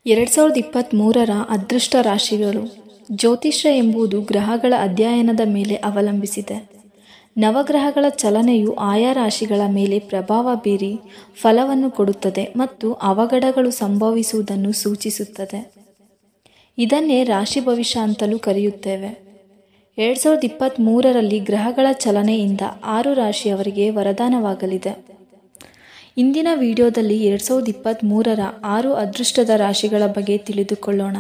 ಎರಡು ಸಾವಿರದ ಇಪ್ಪತ್ತ್ಮೂರರ ಅದೃಷ್ಟ ರಾಶಿಗಳು ಜ್ಯೋತಿಷ್ಯ ಎಂಬುದು ಗ್ರಹಗಳ ಅಧ್ಯಯನದ ಮೇಲೆ ಅವಲಂಬಿಸಿದೆ ನವಗ್ರಹಗಳ ಚಲನೆಯು ಆಯಾ ರಾಶಿಗಳ ಮೇಲೆ ಪ್ರಭಾವ ಬೀರಿ ಫಲವನ್ನು ಕೊಡುತ್ತದೆ ಮತ್ತು ಅವಘಡಗಳು ಸಂಭವಿಸುವುದನ್ನು ಸೂಚಿಸುತ್ತದೆ ಇದನ್ನೇ ರಾಶಿ ಭವಿಷ್ಯ ಅಂತಲೂ ಕರೆಯುತ್ತೇವೆ ಎರಡು ಸಾವಿರದ ಇಪ್ಪತ್ತ್ಮೂರರಲ್ಲಿ ಗ್ರಹಗಳ ಚಲನೆಯಿಂದ ಆರು ರಾಶಿಯವರಿಗೆ ವರದಾನವಾಗಲಿದೆ ಇಂದಿನ ವಿಡಿಯೋದಲ್ಲಿ ಎರಡು ಸಾವಿರದ ಇಪ್ಪತ್ತ್ಮೂರರ ಆರು ಅದೃಷ್ಟದ ರಾಶಿಗಳ ಬಗ್ಗೆ ತಿಳಿದುಕೊಳ್ಳೋಣ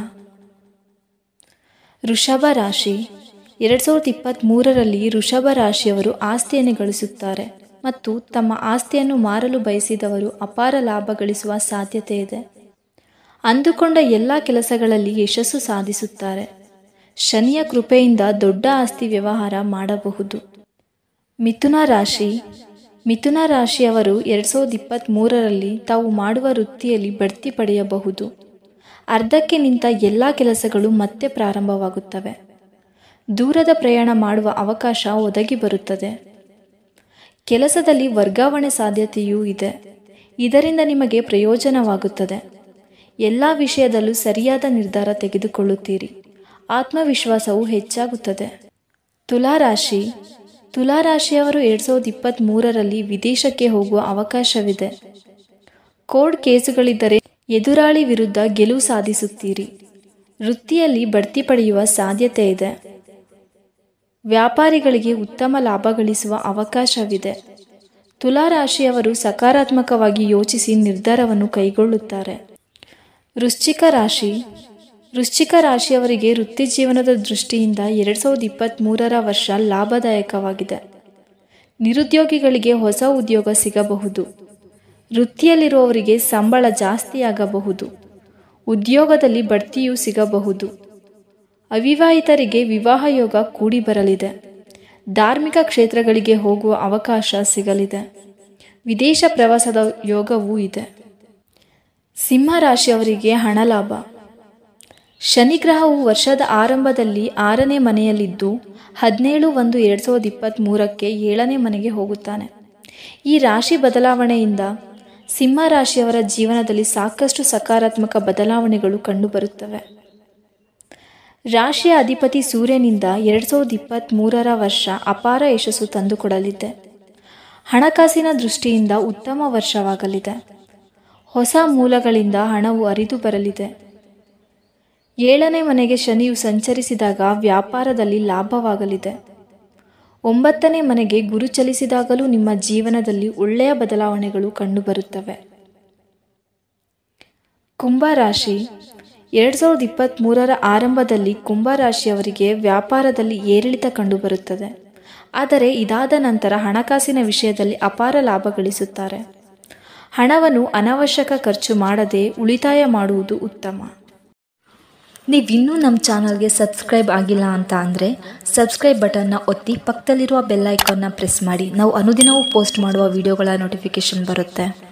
ವೃಷಭ ರಾಶಿ ಎರಡು ಸಾವಿರದ ಇಪ್ಪತ್ತ್ಮೂರರಲ್ಲಿ ವೃಷಭ ರಾಶಿಯವರು ಆಸ್ತಿಯನ್ನು ಗಳಿಸುತ್ತಾರೆ ಮತ್ತು ತಮ್ಮ ಆಸ್ತಿಯನ್ನು ಮಾರಲು ಬಯಸಿದವರು ಅಪಾರ ಲಾಭ ಗಳಿಸುವ ಸಾಧ್ಯತೆ ಇದೆ ಅಂದುಕೊಂಡ ಎಲ್ಲ ಕೆಲಸಗಳಲ್ಲಿ ಯಶಸ್ಸು ಸಾಧಿಸುತ್ತಾರೆ ಶನಿಯ ಕೃಪೆಯಿಂದ ದೊಡ್ಡ ಆಸ್ತಿ ವ್ಯವಹಾರ ಮಾಡಬಹುದು ಮಿಥುನ ರಾಶಿ ಮಿಥುನ ರಾಶಿಯವರು ಎರಡು ಸಾವಿರದ ಇಪ್ಪತ್ತ್ಮೂರರಲ್ಲಿ ತಾವು ಮಾಡುವ ವೃತ್ತಿಯಲ್ಲಿ ಬಡ್ತಿ ಪಡೆಯಬಹುದು ಅರ್ಧಕ್ಕೆ ನಿಂತ ಎಲ್ಲ ಕೆಲಸಗಳು ಮತ್ತೆ ಪ್ರಾರಂಭವಾಗುತ್ತವೆ ದೂರದ ಪ್ರಯಾಣ ಮಾಡುವ ಅವಕಾಶ ಒದಗಿ ಬರುತ್ತದೆ ಕೆಲಸದಲ್ಲಿ ವರ್ಗಾವಣೆ ಸಾಧ್ಯತೆಯೂ ಇದೆ ಇದರಿಂದ ನಿಮಗೆ ಪ್ರಯೋಜನವಾಗುತ್ತದೆ ಎಲ್ಲ ವಿಷಯದಲ್ಲೂ ಸರಿಯಾದ ನಿರ್ಧಾರ ತೆಗೆದುಕೊಳ್ಳುತ್ತೀರಿ ಆತ್ಮವಿಶ್ವಾಸವು ಹೆಚ್ಚಾಗುತ್ತದೆ ತುಲಾರಾಶಿ ತುಲಾರಾಶಿಯವರು ಎರಡು ಸಾವಿರದ ಇಪ್ಪತ್ತ್ಮೂರರಲ್ಲಿ ವಿದೇಶಕ್ಕೆ ಹೋಗುವ ಅವಕಾಶವಿದೆ ಕೋರ್ಟ್ ಕೇಸುಗಳಿದ್ದರೆ ಎದುರಾಳಿ ವಿರುದ್ಧ ಗೆಲುವು ಸಾಧಿಸುತ್ತೀರಿ ವೃತ್ತಿಯಲ್ಲಿ ಬಡ್ತಿ ಪಡೆಯುವ ಸಾಧ್ಯತೆ ಇದೆ ವ್ಯಾಪಾರಿಗಳಿಗೆ ಉತ್ತಮ ಲಾಭ ಗಳಿಸುವ ಅವಕಾಶವಿದೆ ತುಲಾರಾಶಿಯವರು ಸಕಾರಾತ್ಮಕವಾಗಿ ಯೋಚಿಸಿ ನಿರ್ಧಾರವನ್ನು ಕೈಗೊಳ್ಳುತ್ತಾರೆ ವೃಶ್ಚಿಕ ರಾಶಿ ವೃಶ್ಚಿಕ ರಾಶಿಯವರಿಗೆ ವೃತ್ತಿ ಜೀವನದ ದೃಷ್ಟಿಯಿಂದ ಎರಡು ಸಾವಿರದ ಇಪ್ಪತ್ತ್ಮೂರರ ವರ್ಷ ಲಾಭದಾಯಕವಾಗಿದೆ ನಿರುದ್ಯೋಗಿಗಳಿಗೆ ಹೊಸ ಉದ್ಯೋಗ ಸಿಗಬಹುದು ವೃತ್ತಿಯಲ್ಲಿರುವವರಿಗೆ ಸಂಬಳ ಜಾಸ್ತಿಯಾಗಬಹುದು ಉದ್ಯೋಗದಲ್ಲಿ ಬಡ್ತಿಯೂ ಸಿಗಬಹುದು ಅವಿವಾಹಿತರಿಗೆ ವಿವಾಹ ಯೋಗ ಕೂಡಿ ಬರಲಿದೆ ಧಾರ್ಮಿಕ ಕ್ಷೇತ್ರಗಳಿಗೆ ಹೋಗುವ ಅವಕಾಶ ಸಿಗಲಿದೆ ವಿದೇಶ ಪ್ರವಾಸದ ಯೋಗವೂ ಇದೆ ಸಿಂಹ ರಾಶಿಯವರಿಗೆ ಹಣ ಲಾಭ ಶನಿಗ್ರಹವು ವರ್ಷದ ಆರಂಭದಲ್ಲಿ ಆರನೇ ಮನೆಯಲ್ಲಿದ್ದು ಹದಿನೇಳು ಒಂದು ಎರಡು ಸಾವಿರದ ಇಪ್ಪತ್ತ್ಮೂರಕ್ಕೆ ಏಳನೇ ಮನೆಗೆ ಹೋಗುತ್ತಾನೆ ಈ ರಾಶಿ ಬದಲಾವಣೆಯಿಂದ ಸಿಂಹ ರಾಶಿಯವರ ಜೀವನದಲ್ಲಿ ಸಾಕಷ್ಟು ಸಕಾರಾತ್ಮಕ ಬದಲಾವಣೆಗಳು ಕಂಡುಬರುತ್ತವೆ ರಾಶಿಯ ಅಧಿಪತಿ ಸೂರ್ಯನಿಂದ ಎರಡು ಸಾವಿರದ ಇಪ್ಪತ್ತ್ಮೂರರ ವರ್ಷ ಅಪಾರ ಯಶಸ್ಸು ತಂದುಕೊಡಲಿದೆ ಹಣಕಾಸಿನ ದೃಷ್ಟಿಯಿಂದ ಉತ್ತಮ ವರ್ಷವಾಗಲಿದೆ ಹೊಸ ಮೂಲಗಳಿಂದ ಹಣವು ಹರಿದು ಬರಲಿದೆ ಏಳನೇ ಮನೆಗೆ ಶನಿಯು ಸಂಚರಿಸಿದಾಗ ವ್ಯಾಪಾರದಲ್ಲಿ ಲಾಭವಾಗಲಿದೆ ಒಂಬತ್ತನೇ ಮನೆಗೆ ಗುರು ಚಲಿಸಿದಾಗಲೂ ನಿಮ್ಮ ಜೀವನದಲ್ಲಿ ಒಳ್ಳೆಯ ಬದಲಾವಣೆಗಳು ಕಂಡುಬರುತ್ತವೆ ಕುಂಭರಾಶಿ ಎರಡು ಸಾವಿರದ ಇಪ್ಪತ್ತ್ಮೂರರ ಆರಂಭದಲ್ಲಿ ಕುಂಭರಾಶಿಯವರಿಗೆ ವ್ಯಾಪಾರದಲ್ಲಿ ಏರಿಳಿತ ಕಂಡುಬರುತ್ತದೆ ಆದರೆ ಇದಾದ ನಂತರ ಹಣಕಾಸಿನ ವಿಷಯದಲ್ಲಿ ಅಪಾರ ಲಾಭ ಗಳಿಸುತ್ತಾರೆ ಹಣವನ್ನು ಅನಾವಶ್ಯಕ ಖರ್ಚು ಮಾಡದೆ ಉಳಿತಾಯ ಮಾಡುವುದು ಉತ್ತಮ ನೀವಿನ್ನೂ ನಮ್ಮ ಚಾನಲ್ಗೆ ಸಬ್ಸ್ಕ್ರೈಬ್ ಆಗಿಲ್ಲ ಅಂತ ಅಂದರೆ ಸಬ್ಸ್ಕ್ರೈಬ್ ಬಟನ್ನ ಒತ್ತಿ ಪಕ್ಕದಲ್ಲಿರುವ ಬೆಲ್ ಐಕಾನ್ನ ಪ್ರೆಸ್ ಮಾಡಿ ನಾವು ಅನುದಿನವೂ ಪೋಸ್ಟ್ ಮಾಡುವ ವಿಡಿಯೋಗಳ ನೋಟಿಫಿಕೇಷನ್ ಬರುತ್ತೆ